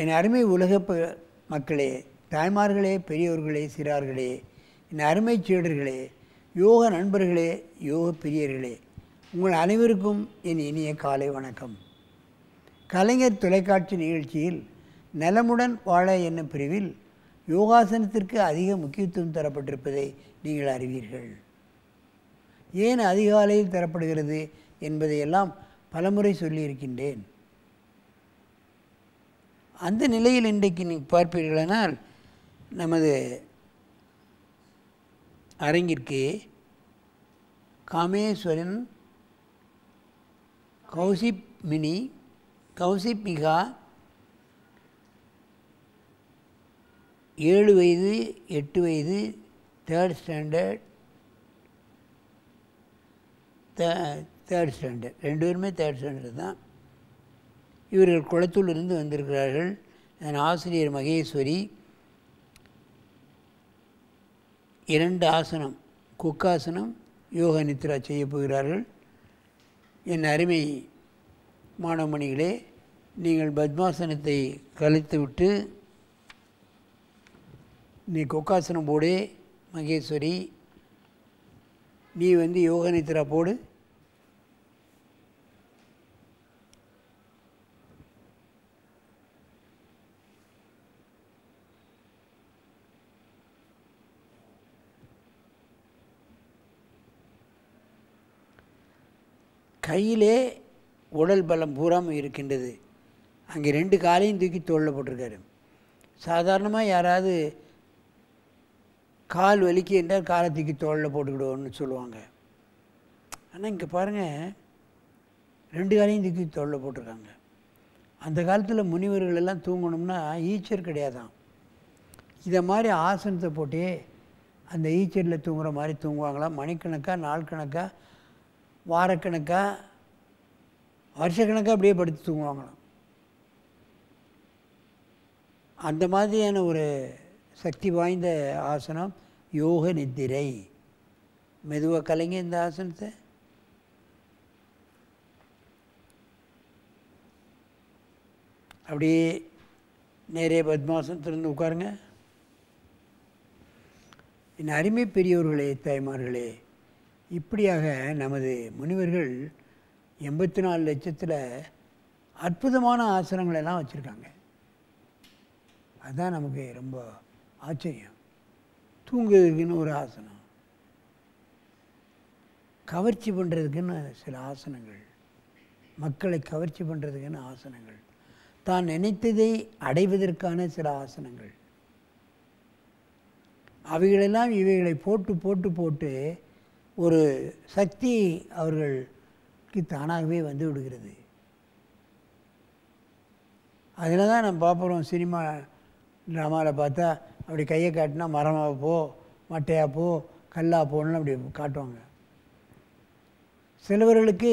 என் அருமை உலக ப- மக்களே தாய்மார்களே பெரியோர்களே சிறார்களே என் அருமை சீடர்களே யோக நண்பர்களே யோக பிரியர்களே உங்கள் அனைவருக்கும் என் இனிய காலை வணக்கம் கலைஞர் தொலைக்காட்சி நிகழ்ச்சியில் நலமுடன் வாழ என்னும் பிரிவில் யோகாசனத்திற்கு அதிக முக்கியத்துவம் தரப்பட்டிருப்பதை நீங்கள் அறிவீர்கள் ஏன் அதிகாலையில் தரப்படுகிறது என்பதையெல்லாம் பலமுறை சொல்லியிருக்கின்றேன் அந்த நிலையில் இன்றைக்கு நீங்கள் பார்ப்பீர்களானால் நமது அரங்கிற்கு காமேஸ்வரன் கௌசிப் மினி கௌசிப் மிகா ஏழு வயது எட்டு வயது தேர்ட் ஸ்டாண்டர்ட் தேர்ட் ஸ்டாண்டர்ட் ரெண்டு பேருமே தேர்ட் ஸ்டாண்டர்ட் தான் இவர்கள் குளத்தூரிலிருந்து வந்திருக்கிறார்கள் என் ஆசிரியர் மகேஸ்வரி இரண்டு ஆசனம் குக்காசனம் யோக நித்ரா செய்ய போகிறார்கள் என் அருமை மாணவமணிகளே நீங்கள் பத்மாசனத்தை கலைத்துவிட்டு நீ கொக்காசனம் போடு மகேஸ்வரி நீ வந்து யோக நித்ரா போடு கையிலே உடல் பலம் பூராமல் இருக்கின்றது அங்கே ரெண்டு காலையும் தூக்கி தோளில் போட்டிருக்காரு சாதாரணமாக யாராவது கால் வலிக்கு என்றால் காலை தூக்கி தோளில் போட்டுக்கிடுவோன்னு சொல்லுவாங்க ஆனால் இங்கே பாருங்கள் ரெண்டு காலையும் தூக்கி தோளில் போட்டிருக்காங்க அந்த காலத்தில் முனிவர்கள் எல்லாம் தூங்கணும்னா ஈச்சர் கிடையாதான் இதை மாதிரி ஆசனத்தை போட்டே அந்த ஈச்சரில் தூங்குற மாதிரி தூங்குவாங்களாம் மணிக்கணக்காக நாள் கணக்காக வாரக்கணக்காக வருஷக்கணக்காக அப்படியே படுத்து தூங்குவாங்களாம் அந்த மாதிரியான ஒரு சக்தி வாய்ந்த ஆசனம் யோக நித்திரை மெதுவாக கலைங்க இந்த ஆசனத்தை அப்படியே நேரே பத்மாசனத்திலிருந்து உட்காருங்க என் அருமை பெரியோர்களே தாய்மார்களே இப்படியாக நமது முனிவர்கள் எண்பத்தி நாலு லட்சத்தில் அற்புதமான ஆசனங்கள் எல்லாம் வச்சுருக்காங்க அதுதான் நமக்கு ரொம்ப ஆச்சரியம் தூங்குறதுக்குன்னு ஒரு ஆசனம் கவர்ச்சி பண்ணுறதுக்குன்னு சில ஆசனங்கள் மக்களை கவர்ச்சி பண்ணுறதுக்குன்னு ஆசனங்கள் தான் நினைத்ததை அடைவதற்கான சில ஆசனங்கள் அவைகளெல்லாம் இவைகளை போட்டு போட்டு போட்டு ஒரு சக்தி அவர்களுக்கு தானாகவே வந்து விடுகிறது அதில் தான் நம்ம பார்க்குறோம் சினிமா ட்ராமாவில் பார்த்தா அப்படி கையை காட்டினா மரமாக போ மட்டையாக போ கல்லா போன்னு அப்படி காட்டுவாங்க சிலவர்களுக்கு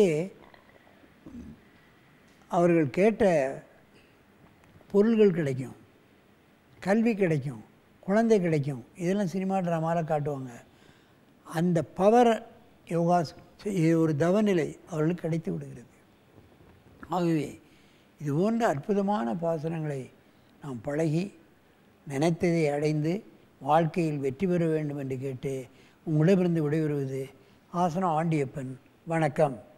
அவர்கள் கேட்ட பொருள்கள் கிடைக்கும் கல்வி கிடைக்கும் குழந்தை கிடைக்கும் இதெல்லாம் சினிமா ட்ராமாவில் காட்டுவாங்க அந்த பவர் யோகா செய்- ஒரு தவநிலை அவர்களுக்கு கிடைத்து விடுகிறது ஆகவே இது போன்ற அற்புதமான பாசனங்களை நாம் பழகி நினைத்ததை அடைந்து வாழ்க்கையில் வெற்றி பெற வேண்டும் என்று கேட்டு உங்களிடமிருந்து விடைபெறுவது ஆசனம் ஆண்டியப்பன் வணக்கம்